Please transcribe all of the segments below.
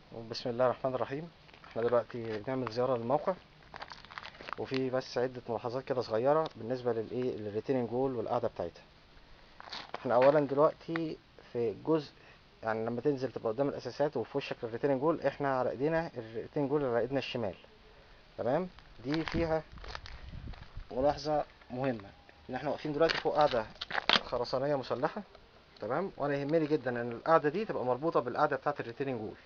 بسم الله الرحمن الرحيم احنا دلوقتي بنعمل زيارة للموقع وفي بس عدة ملاحظات كده صغيرة بالنسبة للايه للريتيننج وول والقاعدة بتاعتها احنا اولا دلوقتي في جزء يعني لما تنزل تبقى قدام الاساسات وفي وشك الريتيننج وول احنا على ايدينا الريتيننج وول على ايدنا الشمال تمام دي فيها ملاحظة مهمة ان احنا واقفين دلوقتي فوق قاعدة خرسانية مسلحة تمام وانا يهمني جدا ان القاعدة دي تبقى مربوطة بالقاعدة بتاعة الريتيننج وول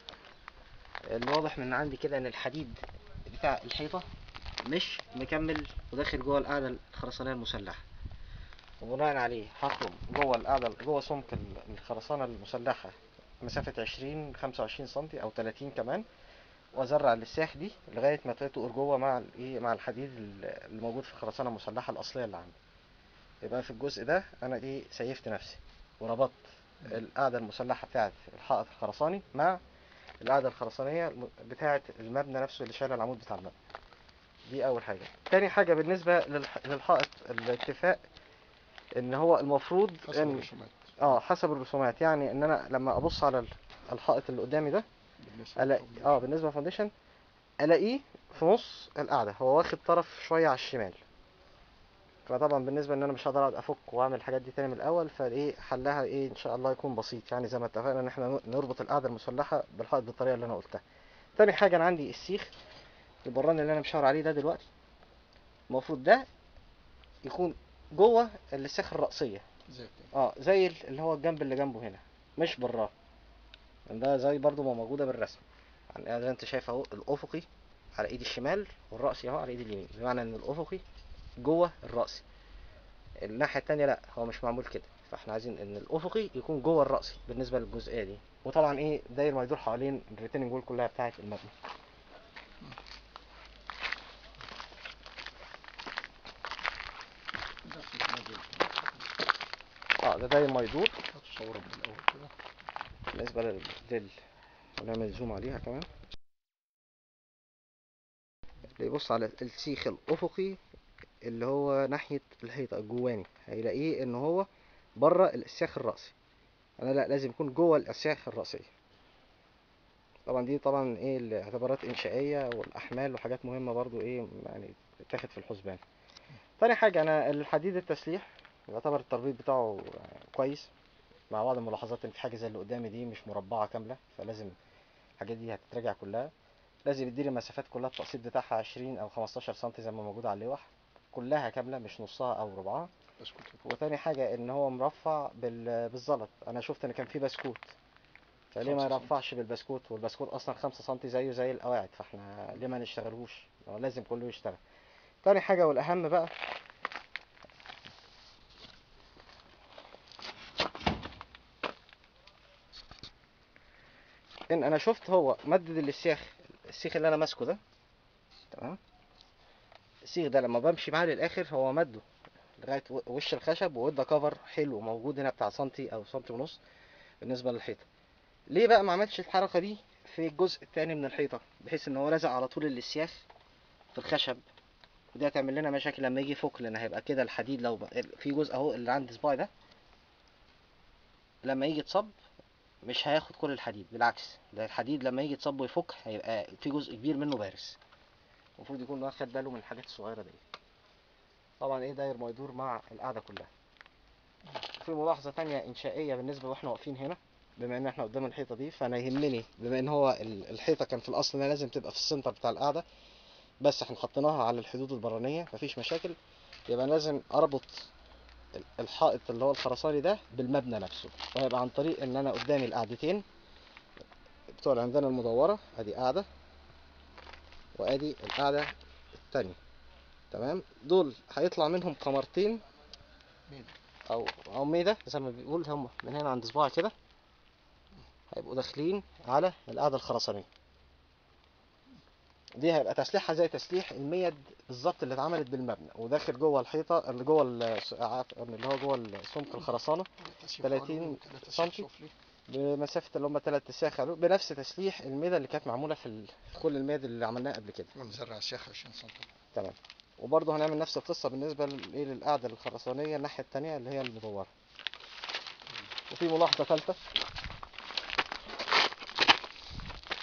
الواضح من عندي كده ان الحديد بتاع الحيطة مش مكمل وداخل جوه القاعدة الخرسانية المسلحة وبناء عليه هخرم جوه القاعدة جوه سمك الخرسانة المسلحة مسافة عشرين خمسة وعشرين سنتي أو تلاتين كمان وأزرع الساخ دي لغاية ما تقر جوه مع الإيه مع الحديد اللي موجود في الخرسانة المسلحة الأصلية اللي عندي يبقى في الجزء ده أنا إيه سيفت نفسي وربطت القاعدة المسلحة بتاعت الحائط الخرساني مع القاعدة الخرسانية بتاعة المبنى نفسه اللي شايل العمود بتاع المبنى دي أول حاجة تاني حاجة بالنسبة للح- للحائط الاتفاق إن هو المفروض حسب إن الرسومات اه حسب الرسومات يعني إن أنا لما أبص على ال- الحائط اللي قدامي ده بالنسبة ألاقي للفونديشن. اه بالنسبة للفاونديشن ألاقيه في نص القاعدة هو واخد طرف شوية على الشمال فطبعا بالنسبة ان انا مش هقدر اقعد افك واعمل الحاجات دي تاني من الاول فايه حلها ايه ان شاء الله يكون بسيط يعني زي ما اتفقنا ان احنا نربط القاعدة المسلحة بالحائط بالطريقة اللي انا قلتها تاني حاجة انا عندي السيخ البران اللي انا مشاور عليه ده دلوقتي المفروض ده يكون جوه الساخ الرأسية زي كده اه زي ال- اللي هو الجنب اللي جنبه هنا مش براه ده زي برضو ما موجودة بالرسم يعني زي انت شايف اهو الافقي على ايدي الشمال والرأسي اهو على ايدي اليمين بمعنى ان الافقي جوه الرأسي الناحية التانية لا هو مش معمول كده فاحنا عايزين ان الافقي يكون جوه الرأسي بالنسبة للجزئية دي وطبعا ايه داير ما يدور حوالين الريتيننج وول كلها بتاعة المبنى نفس الكلام اه ده داير ما يدور هتصورها من الأول كده بالنسبة لل... لل... ونعمل زوم عليها كمان اللي يبص على السيخ الأفقي اللي هو ناحية الحيطة الجواني هيلاقيه إن هو بره الأسياخ الرأسي أنا لا لازم يكون جوه الأسياخ الرأسية طبعا دي طبعا ايه الاعتبارات إنشائية والأحمال وحاجات مهمة برضو ايه يعني تاخد في الحسبان تاني حاجة أنا الحديد التسليح يعتبر التربيط بتاعه كويس مع بعض الملاحظات ان في حاجة زي اللي قدامي دي مش مربعة كاملة فلازم الحاجات دي هتتراجع كلها لازم يديني المسافات كلها التقسيط بتاعها 20 او 15 سم زي ما موجود على اللوح كلها كاملة مش نصها او ربعها اسكت وتاني حاجة ان هو مرفع بال... بالزلط انا شفت ان كان في بسكوت فليه ما خمسة سم. يرفعش بالبسكوت والبسكوت اصلا 5 سم زيه زي القواعد فاحنا ليه ما نشتغلهوش هو لازم كله يشتغل تاني حاجة والاهم بقى ان انا شفت هو مدد السياخ السيخ اللي انا ماسكه ده تمام السيخ ده لما بمشي معاه للاخر هو مده لغايه و- وش الخشب وادى كفر حلو موجود هنا بتاع سنتي او سنتي ونص بالنسبه للحيطه ليه بقى ما عملتش الحركه دي في الجزء التاني من الحيطه بحيث ان هو لازق على طول السياخ في الخشب ودي هتعمل لنا مشاكل لما يجي يفك لان هيبقى كده الحديد لو بقى في جزء اهو اللي عند صباعي ده لما يجي يتصب مش هياخد كل الحديد بالعكس ده الحديد لما يجي يتصب ويفك هيبقى في جزء كبير منه بارز المفروض يكون واخد باله من الحاجات الصغيره دي طبعا ايه داير ما يدور مع القعده كلها في ملاحظه تانية انشائيه بالنسبه واحنا واقفين هنا بما ان احنا قدام الحيطه دي فانا يهمني بما ان هو ال- الحيطه كان في الاصل انها لازم تبقى في السنتر بتاع القعده بس احنا حطيناها على الحدود البرانيه مفيش مشاكل يبقى لازم اربط ال- الحائط اللي هو الخرساني ده بالمبنى نفسه وهيبقى عن طريق ان انا قدامي القعدتين بتوع العمدان المدورة ادي قاعدة وادي القاعدة التانية تمام دول هيطلع منهم قمرتين ميدة. او او ميدة زي ما بيقول هم من هنا عند صباعي كده هيبقوا داخلين على القاعدة الخرسانية دي هيبقى تسليحها زي تسليح الميد بالظبط اللي اتعملت بالمبنى وداخل جوه الحيطة اللي جوه ال- عارف- اللي هو جوه السمك الخرسانة تسيب 30 حوالي تلاتة سم سنتي. سفلي بمسافة اللي هم تلات تساخ بنفس تسليح الميدة اللي كانت معمولة في ال- في كل الميد اللي عملناها قبل كده ونزرع سياخ 20 سم تمام وبرضه هنعمل نفس القصة بالنسبة لإيه للقاعدة الخرسانية الناحية التانية اللي هي المدورة وفي ملاحظة ثالثة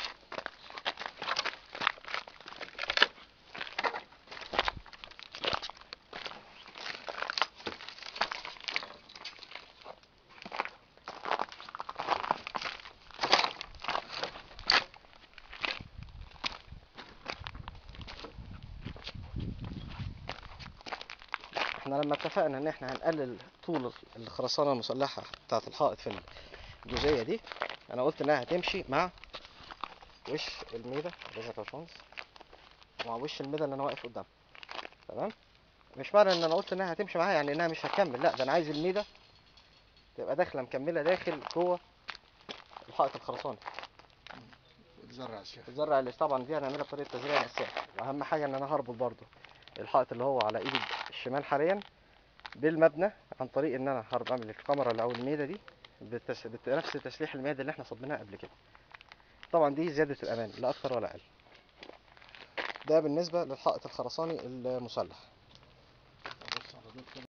احنا لما اتفقنا ان احنا هنقلل طول الخرسانه المسلحه بتاعه الحائط في الجزئيه دي انا قلت انها هتمشي مع وش الميده رجعت يا باشمهندس مع وش الميده اللي انا واقف قدامها تمام مش معنى ان انا قلت انها هتمشي معاها يعني انها مش هتكمل لا ده انا عايز الميده تبقى داخله مكمله داخل جوه الحائط الخرساني وتزرع يا شيخ الزرع اللي طبعا دي هنعملها بطريقه تزريع الاساس واهم حاجه ان انا هربط برضو الحائط اللي هو على ايدي الشمال حاليا بالمبنى عن طريق ان انا هرب اعمل الكاميرا اللي او الميده دي بتس... بنفس تسليح الميده اللي احنا صبناها قبل كده طبعا دي زياده الامان لا اكتر ولا اقل ده بالنسبه للحائط الخرساني المسلح بص على دول كده